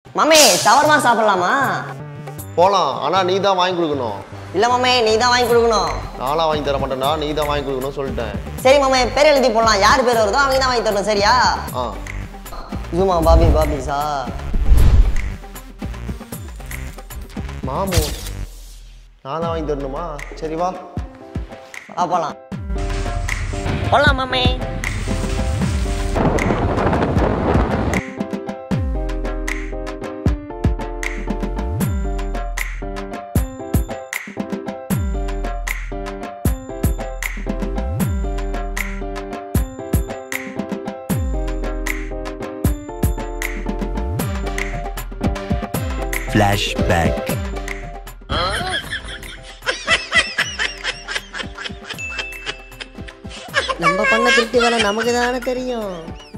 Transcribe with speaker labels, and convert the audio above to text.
Speaker 1: மாமே சவர்மா சாப்பிடலாமா
Speaker 2: போகலாம் ஆனால் நீ தான் வாங்கி கொடுக்கணும்
Speaker 1: இல்ல மாமே நீ தான் வாங்கி கொடுக்கணும்
Speaker 2: நான்லாம் வாங்கி தர மாட்டேன்டா நீ தான் வாங்கி கொடுக்கணும்னு சொல்லிட்டேன்
Speaker 1: சரி மாமே பேர் எழுதி போடலாம் யார் பேர் வருதோ அவங்க தான் வாங்கி தரணும் சரியா
Speaker 2: ஆ
Speaker 1: ஜூமா பாபி பாபி சா
Speaker 2: மாமு நான் தான் வாங்கி தரணுமா சரி வா
Speaker 1: வா போலாம் போலாம் மாமே
Speaker 3: Flashback.
Speaker 1: நம்ம பண்ண திருட்டு வேலை நமக்கு தானே தெரியும்